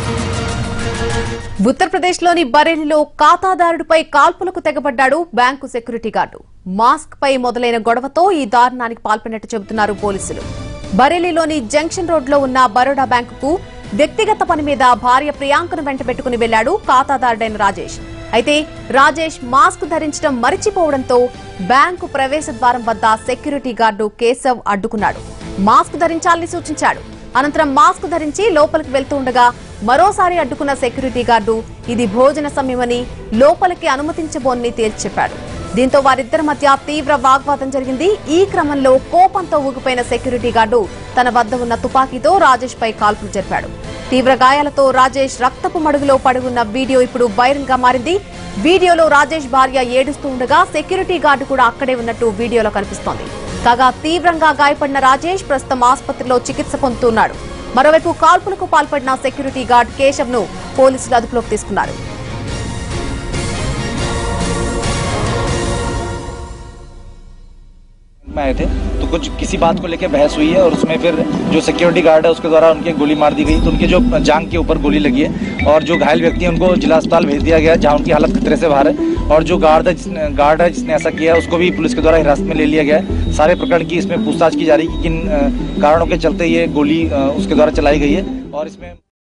ఉత్తరప్రదేశ్లోని బరేలీలో ఖాతాదారుడిపై కాల్పులకు తెగబడ్డాడు బ్యాంకు సెక్యూరిటీ గార్డు మాస్క్ పై మొదలైన గొడవతో ఈ దారుణానికి పాల్పడినట్టు చెబుతున్నారు పోలీసులు బరేలీలోని జంక్షన్ రోడ్లో ఉన్న బరోడా బ్యాంకుకు వ్యక్తిగత పని మీద భార్య ప్రియాంకను వెంటబెట్టుకుని వెళ్లాడు ఖాతాదారుడైన రాజేష్ అయితే రాజేష్ మాస్క్ ధరించడం మరిచిపోవడంతో బ్యాంకు ప్రవేశ ద్వారం వద్ద సెక్యూరిటీ గార్డు కేశవ్ అడ్డుకున్నాడు మాస్క్ ధరించాలని సూచించాడు అనంతరం మాస్క్ ధరించి లోపలికి వెళ్తూ ఉండగా మరోసారి అడ్డుకున్న సెక్యూరిటీ గార్డు ఇది భోజన సమయమని లోపలికి అనుమతించబోనని తేల్చి చెప్పాడు దీంతో వారిద్దరి మధ్య తీవ్ర వాగ్వాదం జరిగింది ఈ క్రమంలో కోపంతో ఊగిపోయిన సెక్యూరిటీ గార్డు తన వద్ద ఉన్న తుపాకీతో రాజేష్ పై కాల్పులు జరిపాడు తీవ్ర గాయాలతో రాజేష్ రక్తపు మడుగులో పడి ఉన్న వీడియో ఇప్పుడు వైరల్ గా మారింది వీడియోలో రాజేష్ భార్య ఏడుస్తూ ఉండగా సెక్యూరిటీ గార్డు కూడా అక్కడే ఉన్నట్టు వీడియోలో కనిపిస్తోంది కాగా తీవ్రంగా గాయపడిన రాజేష్ ప్రస్తుతం ఆసుపత్రిలో చికిత్స పొందుతున్నాడు మరోవైపు కాల్పులకు పాల్పడిన సెక్యూరిటీ గార్డ్ కేశవ్ ను పోలీసులు అదుపులోకి తీసుకున్నారు में आए थे तो कुछ किसी बात को लेकर बहस हुई है और उसमें फिर जो सिक्योरिटी गार्ड है उसके द्वारा उनके गोली मार दी गई तो उनके जो जांग के ऊपर गोली लगी है और जो घायल व्यक्ति है उनको जिला अस्पताल भेज दिया गया है, जहाँ उनकी हालत खतरे से बाहर है और जो गार्ड है जिसने गार्ड है जिसने ऐसा किया है उसको भी पुलिस के द्वारा हिरासत में ले लिया गया है सारे प्रकरण की इसमें पूछताछ की जा रही है कि किन अ, कारणों के चलते ये गोली अ, उसके द्वारा चलाई गई है और इसमें